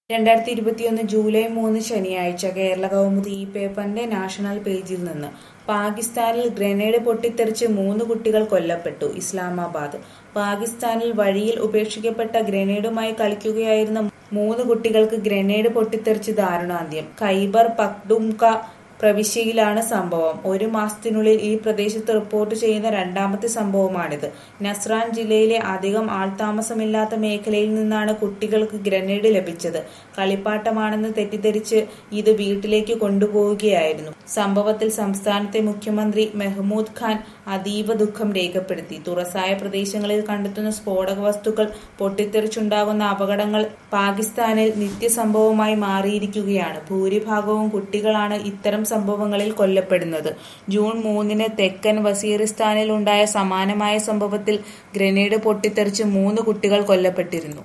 രണ്ടായിരത്തി ഇരുപത്തിയൊന്ന് ജൂലൈ മൂന്ന് ശനിയാഴ്ച കേരള കൗമുദി ഈ പേപ്പറിന്റെ നാഷണൽ പേജിൽ നിന്ന് പാകിസ്ഥാനിൽ ഗ്രനേഡ് പൊട്ടിത്തെറിച്ച് മൂന്ന് കുട്ടികൾ കൊല്ലപ്പെട്ടു ഇസ്ലാമാബാദ് പാകിസ്ഥാനിൽ വഴിയിൽ ഉപേക്ഷിക്കപ്പെട്ട ഗ്രനേഡുമായി കളിക്കുകയായിരുന്ന മൂന്ന് കുട്ടികൾക്ക് ഗ്രനേഡ് പൊട്ടിത്തെറിച്ച് ദാരുണാന്ത്യം ഖൈബർ പക്ടുംക പ്രവിശ്യയിലാണ് സംഭവം ഒരു മാസത്തിനുള്ളിൽ ഈ പ്രദേശത്ത് റിപ്പോർട്ട് ചെയ്യുന്ന രണ്ടാമത്തെ സംഭവമാണിത് നസ്രാൻ ജില്ലയിലെ അധികം ആൾതാമസമില്ലാത്ത മേഖലയിൽ നിന്നാണ് കുട്ടികൾക്ക് ഗ്രനേഡ് ലഭിച്ചത് കളിപ്പാട്ടമാണെന്ന് തെറ്റിദ്ധരിച്ച് ഇത് വീട്ടിലേക്ക് കൊണ്ടുപോവുകയായിരുന്നു സംഭവത്തിൽ സംസ്ഥാനത്തെ മുഖ്യമന്ത്രി മെഹ്മൂദ് ഖാൻ അതീവ ദുഃഖം രേഖപ്പെടുത്തി തുറസായ പ്രദേശങ്ങളിൽ കണ്ടെത്തുന്ന സ്ഫോടക വസ്തുക്കൾ പൊട്ടിത്തെറിച്ചുണ്ടാകുന്ന അപകടങ്ങൾ പാകിസ്ഥാനിൽ നിത്യസംഭവമായി മാറിയിരിക്കുകയാണ് ഭൂരിഭാഗവും കുട്ടികളാണ് ഇത്തരം സംഭവങ്ങളിൽ കൊല്ലപ്പെടുന്നത് ജൂൺ മൂന്നിന് തെക്കൻ വസീറിസ്ഥാനിൽ ഉണ്ടായ സമാനമായ സംഭവത്തിൽ ഗ്രനേഡ് പൊട്ടിത്തെറിച്ച് മൂന്ന് കുട്ടികൾ കൊല്ലപ്പെട്ടിരുന്നു